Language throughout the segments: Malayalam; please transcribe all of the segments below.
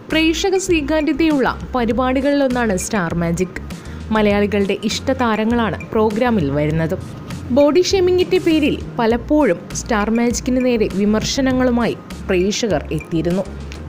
പ്രേക്ഷക സ്വീകാര്യതയുള്ള പരിപാടികളിലൊന്നാണ് സ്റ്റാർ മാജിക് മലയാളികളുടെ ഇഷ്ടതാരങ്ങളാണ് പ്രോഗ്രാമിൽ വരുന്നത് ബോഡി ഷേമിങ്ങിൻ്റെ പേരിൽ പലപ്പോഴും സ്റ്റാർ മാജിക്കിന് നേരെ വിമർശനങ്ങളുമായി പ്രേക്ഷകർ എത്തിയിരുന്നു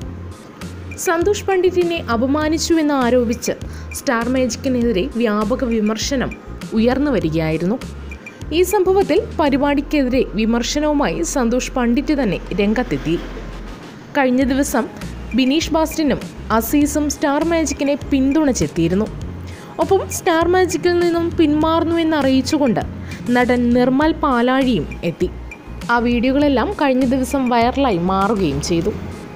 സന്തോഷ് പണ്ഡിറ്റിനെ അപമാനിച്ചുവെന്ന് ആരോപിച്ച് സ്റ്റാർ മാജിക്കിനെതിരെ വ്യാപക വിമർശനം ഉയർന്നു വരികയായിരുന്നു ഈ സംഭവത്തിൽ പരിപാടിക്കെതിരെ വിമർശനവുമായി സന്തോഷ് പണ്ഡിറ്റ് തന്നെ രംഗത്തെത്തി കഴിഞ്ഞ ദിവസം ബിനീഷ് ബാസ്റ്റിനും അസീസും സ്റ്റാർ മാജിക്കിനെ പിന്തുണച്ചെത്തിയിരുന്നു ഒപ്പം സ്റ്റാർ മാജിക്കിൽ നിന്നും പിന്മാറുന്നുവെന്ന് അറിയിച്ചുകൊണ്ട് നടൻ നിർമ്മൽ പാലാഴിയും എത്തി ആ വീഡിയോകളെല്ലാം കഴിഞ്ഞ ദിവസം വൈറലായി മാറുകയും ചെയ്തു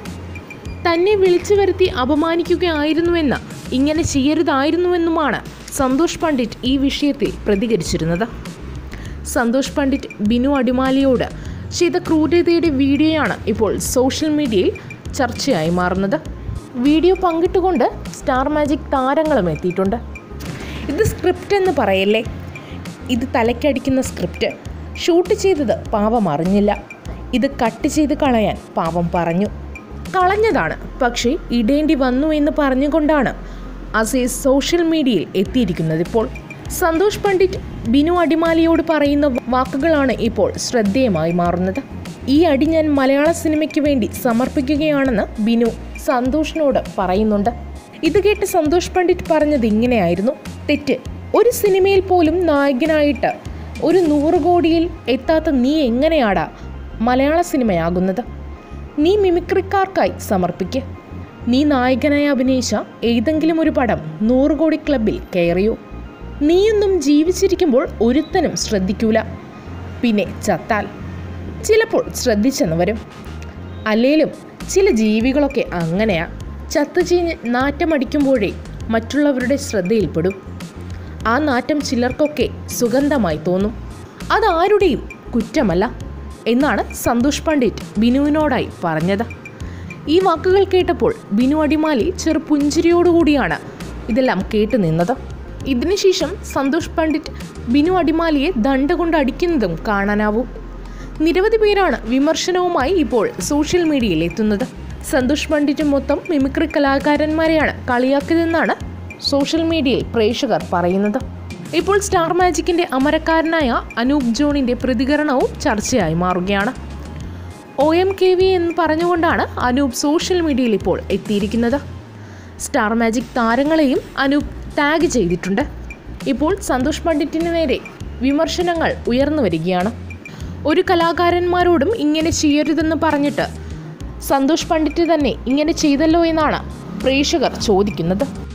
തന്നെ വിളിച്ചു വരുത്തി അപമാനിക്കുകയായിരുന്നുവെന്ന് ഇങ്ങനെ ചെയ്യരുതായിരുന്നുവെന്നുമാണ് സന്തോഷ് പണ്ഡിറ്റ് ഈ വിഷയത്തിൽ പ്രതികരിച്ചിരുന്നത് സന്തോഷ് പണ്ഡിറ്റ് ബിനു അടിമാലിയോട് ചെയ്ത ക്രൂരതയുടെ വീഡിയോയാണ് ഇപ്പോൾ സോഷ്യൽ മീഡിയയിൽ ചർച്ചയായി മാറുന്നത് വീഡിയോ പങ്കിട്ടുകൊണ്ട് സ്റ്റാർ മാജിക് താരങ്ങളും എത്തിയിട്ടുണ്ട് ഇത് സ്ക്രിപ്റ്റ് എന്ന് പറയല്ലേ ഇത് തലയ്ക്കടിക്കുന്ന സ്ക്രിപ്റ്റ് ഷൂട്ട് ചെയ്തത് പാവം അറിഞ്ഞില്ല ഇത് കട്ട് ചെയ്ത് കളയാൻ പാവം പറഞ്ഞു കളഞ്ഞതാണ് പക്ഷേ ഇടേണ്ടി വന്നു എന്ന് പറഞ്ഞുകൊണ്ടാണ് അസീസ് സോഷ്യൽ മീഡിയയിൽ എത്തിയിരിക്കുന്നത് ഇപ്പോൾ സന്തോഷ് പണ്ഡിറ്റ് ബിനു അടിമാലിയോട് പറയുന്ന വാക്കുകളാണ് ഇപ്പോൾ ശ്രദ്ധേയമായി മാറുന്നത് ഈ അടി ഞാൻ മലയാള സിനിമയ്ക്ക് വേണ്ടി സമർപ്പിക്കുകയാണെന്ന് ബിനു സന്തോഷിനോട് പറയുന്നുണ്ട് ഇത് കേട്ട് സന്തോഷ് പണ്ഡിറ്റ് പറഞ്ഞത് ഇങ്ങനെയായിരുന്നു തെറ്റ് ഒരു സിനിമയിൽ പോലും നായകനായിട്ട് ഒരു നൂറ് കോടിയിൽ എത്താത്ത നീ എങ്ങനെയാടാ മലയാള സിനിമയാകുന്നത് നീ മിമിക്രിക്കാർക്കായി സമർപ്പിക്ക് നീ നായകനായി അഭിനയിച്ച ഏതെങ്കിലും ഒരു പടം നൂറ് കോടി ക്ലബിൽ കയറിയോ നീയൊന്നും ജീവിച്ചിരിക്കുമ്പോൾ ഒരുത്തനും ശ്രദ്ധിക്കൂല പിന്നെ ചത്താൽ ചിലപ്പോൾ ശ്രദ്ധിച്ചെന്ന് വരും അല്ലേലും ചില ജീവികളൊക്കെ അങ്ങനെയാ ചത്തു ചീഞ്ഞ് നാറ്റമടിക്കുമ്പോഴേ മറ്റുള്ളവരുടെ ശ്രദ്ധയിൽപ്പെടും ആ നാറ്റം ചിലർക്കൊക്കെ സുഗന്ധമായി തോന്നും അതാരുടെയും കുറ്റമല്ല എന്നാണ് സന്തോഷ് പണ്ഡിറ്റ് ബിനുവിനോടായി പറഞ്ഞത് ഈ വാക്കുകൾ കേട്ടപ്പോൾ ബിനു അടിമാലി ചെറു പുഞ്ചിരിയോടുകൂടിയാണ് ഇതെല്ലാം കേട്ടു നിന്നത് ഇതിനുശേഷം സന്തോഷ് പണ്ഡിറ്റ് ബിനു അടിമാലിയെ ദണ്ഡ കൊണ്ട് അടിക്കുന്നതും കാണാനാവും നിരവധി പേരാണ് വിമർശനവുമായി ഇപ്പോൾ സോഷ്യൽ മീഡിയയിൽ എത്തുന്നത് സന്തോഷ് പണ്ഡിറ്റ് മൊത്തം മിമിക്രി കലാകാരന്മാരെയാണ് കളിയാക്കിയതെന്നാണ് സോഷ്യൽ മീഡിയയിൽ പ്രേക്ഷകർ പറയുന്നത് ഇപ്പോൾ സ്റ്റാർ മാജിക്കിന്റെ അമരക്കാരനായ അനൂപ് ജോണിന്റെ പ്രതികരണവും ചർച്ചയായി മാറുകയാണ് ഒ എം കെ വി എന്ന് പറഞ്ഞുകൊണ്ടാണ് അനൂപ് സോഷ്യൽ മീഡിയയിൽ ഇപ്പോൾ എത്തിയിരിക്കുന്നത് സ്റ്റാർ മാജിക് താരങ്ങളെയും അനൂപ് ടാഗ് ചെയ്തിട്ടുണ്ട് ഇപ്പോൾ സന്തോഷ് പണ്ഡിറ്റിന് നേരെ വിമർശനങ്ങൾ ഉയർന്നു വരികയാണ് ഒരു കലാകാരന്മാരോടും ഇങ്ങനെ ചെയ്യരുതെന്ന് പറഞ്ഞിട്ട് സന്തോഷ് പണ്ഡിറ്റ് തന്നെ ഇങ്ങനെ ചെയ്തല്ലോ എന്നാണ് പ്രേക്ഷകർ ചോദിക്കുന്നത്